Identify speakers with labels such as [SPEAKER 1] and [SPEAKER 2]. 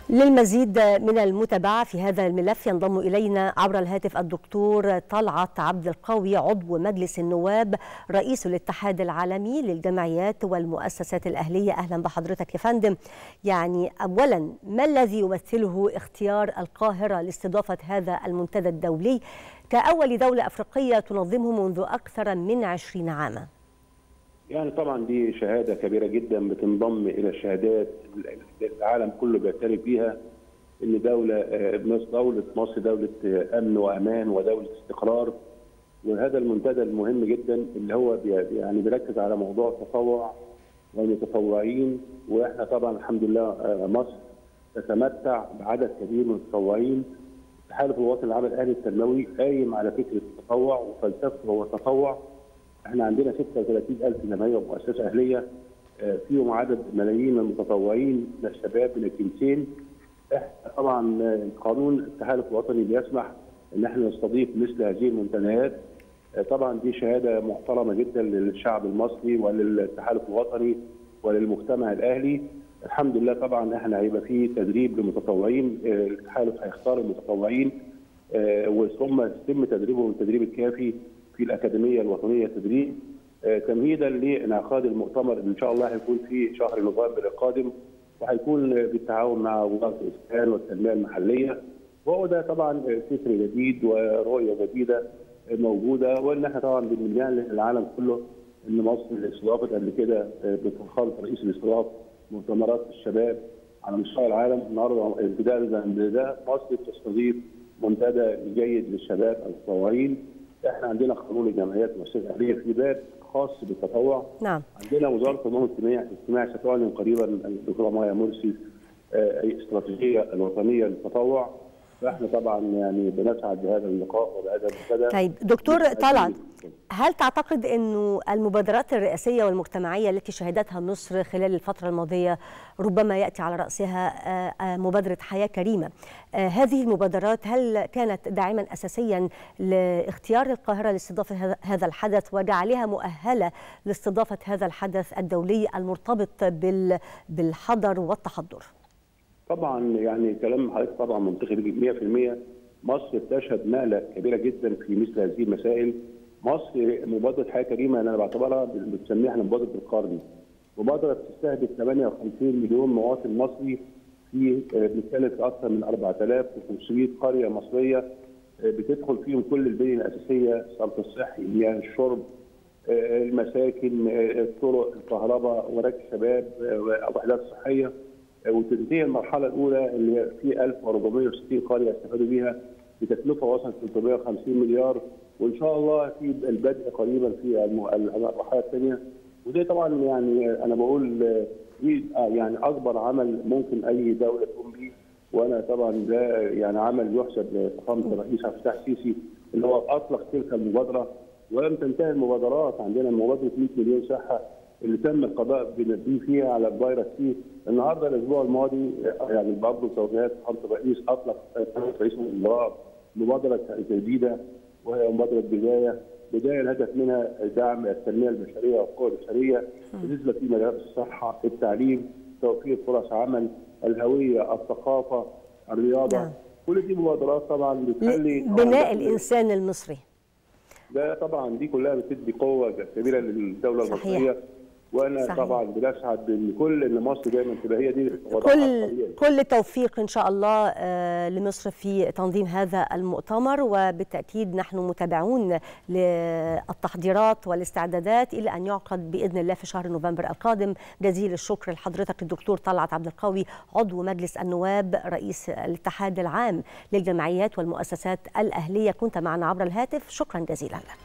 [SPEAKER 1] للمزيد من المتابعة في هذا الملف ينضم إلينا عبر الهاتف الدكتور طلعت عبد القوي عضو مجلس النواب رئيس الاتحاد العالمي للجمعيات والمؤسسات الأهلية أهلا بحضرتك يا فندم يعني أولا ما الذي يمثله اختيار القاهرة لاستضافة هذا المنتدى الدولي كأول دولة أفريقية تنظمه منذ أكثر من عشرين عاما
[SPEAKER 2] يعني طبعا دي شهاده كبيره جدا بتنضم الى الشهادات العالم كله بيعترف بيها ان دوله مصر دوله مصر دوله امن وامان ودوله استقرار وهذا المنتدى المهم جدا اللي هو يعني بيركز على موضوع التطوع والمتطوعين واحنا طبعا الحمد لله مصر تتمتع بعدد كبير من المتطوعين التحالف الوطني العام الاهلي التنموي قايم على فكره التطوع وفلسفته هو التطوع احنا عندنا 36000 جمعيه ومؤسسه اهليه فيهم عدد ملايين من المتطوعين من الشباب من الجنسين احنا طبعا قانون التحالف الوطني بيسمح ان احنا نستضيف مثل هذه المنتديات طبعا دي شهاده محترمه جدا للشعب المصري وللتحالف الوطني وللمجتمع الاهلي الحمد لله طبعا احنا هيبقى في تدريب للمتطوعين التحالف هيختار المتطوعين وثم يتم تدريبهم التدريب الكافي في الاكاديميه الوطنيه للتدريب تمهيدا لانعقاد المؤتمر اللي ان شاء الله هيكون في شهر نوفمبر القادم وهيكون بالتعاون مع وزاره الاسكان والتنميه المحليه وهو ده طبعا فكر جديد ورؤيه جديده موجوده وان احنا طبعا بنعلن العالم كله ان مصر استضافت قبل كده بفخامه رئيس الاستضافه مؤتمرات الشباب على مستوى العالم النهارده ابتداء من ده مصر تستضيف منتدى جيد للشباب المتطوعين احنا عندنا قانون الجمعيات والمؤسسات الاهليه في باب خاص بالتطوع
[SPEAKER 1] نعم
[SPEAKER 2] عندنا وزاره الامم الاجتماعيه ستعلن قريبا الدكتوره مايا مرسي استراتيجيه الوطنيه للتطوع فاحنا طبعا يعني بنسعد بهذا اللقاء وبهذا المنتدى
[SPEAKER 1] طيب دكتور طلعت هل تعتقد انه المبادرات الرئاسيه والمجتمعيه التي شهدتها مصر خلال الفتره الماضيه ربما ياتي على راسها مبادره حياه كريمه هذه المبادرات هل كانت داعما اساسيا لاختيار القاهره لاستضافه هذا الحدث وجعلها مؤهله لاستضافه هذا الحدث الدولي المرتبط بالحضر والتحضر
[SPEAKER 2] طبعا يعني كلام حضرتك طبعا منطقي 100% مصر تشهد نقله كبيره جدا في مثل هذه المسائل مصر مبادره حياه كريمه انا بعتبرها بنسميها احنا مبادره القرن مبادره بتستهدف 58 مليون مواطن مصري في بنتكلم في اكثر من 4500 قريه مصريه بتدخل فيهم كل البنيه الاساسيه الصرف الصحي مياه الشرب المساكن الطرق الكهرباء وراك الشباب وحدات صحيه وتنتهي المرحله الاولى اللي في 1460 قريه استفادوا بيها بتكلفه وصلت 350 مليار وان شاء الله في البدء قريبا في المرحله الثانيه وده طبعا يعني انا بقول يعني اكبر عمل ممكن اي دوله تقوم به وانا طبعا ده يعني عمل يحسب لفخامه الرئيس عبد الفتاح السيسي اللي هو اطلق تلك المبادره ولم تنتهي المبادرات عندنا مبادره 100 مليون صحه اللي تم القضاء بيه فيها على الفيروس سي النهارده الاسبوع الماضي يعني برضه توجيهات فخامه الرئيس اطلق رئيس الوزراء مبادره جديده وهي مبادره بدايه بدايه الهدف منها دعم التنميه البشريه والقوى البشريه بالنسبه في مجالات الصحه، التعليم، توفير فرص عمل، الهويه، الثقافه، الرياضه، نعم. كل دي مبادرات طبعا بتخلي
[SPEAKER 1] بناء الانسان المصري
[SPEAKER 2] ده طبعا دي كلها بتدي قوه كبيره للدوله
[SPEAKER 1] صحيح.
[SPEAKER 2] المصريه وانا
[SPEAKER 1] صحيح.
[SPEAKER 2] طبعا بنسعد ان كل ان مصر دايما تبقى هي دي
[SPEAKER 1] كل كل التوفيق ان شاء الله لمصر في تنظيم هذا المؤتمر وبالتاكيد نحن متابعون للتحضيرات والاستعدادات الى ان يعقد باذن الله في شهر نوفمبر القادم جزيل الشكر لحضرتك الدكتور طلعت عبد القوي عضو مجلس النواب رئيس الاتحاد العام للجمعيات والمؤسسات الاهليه كنت معنا عبر الهاتف شكرا جزيلا لك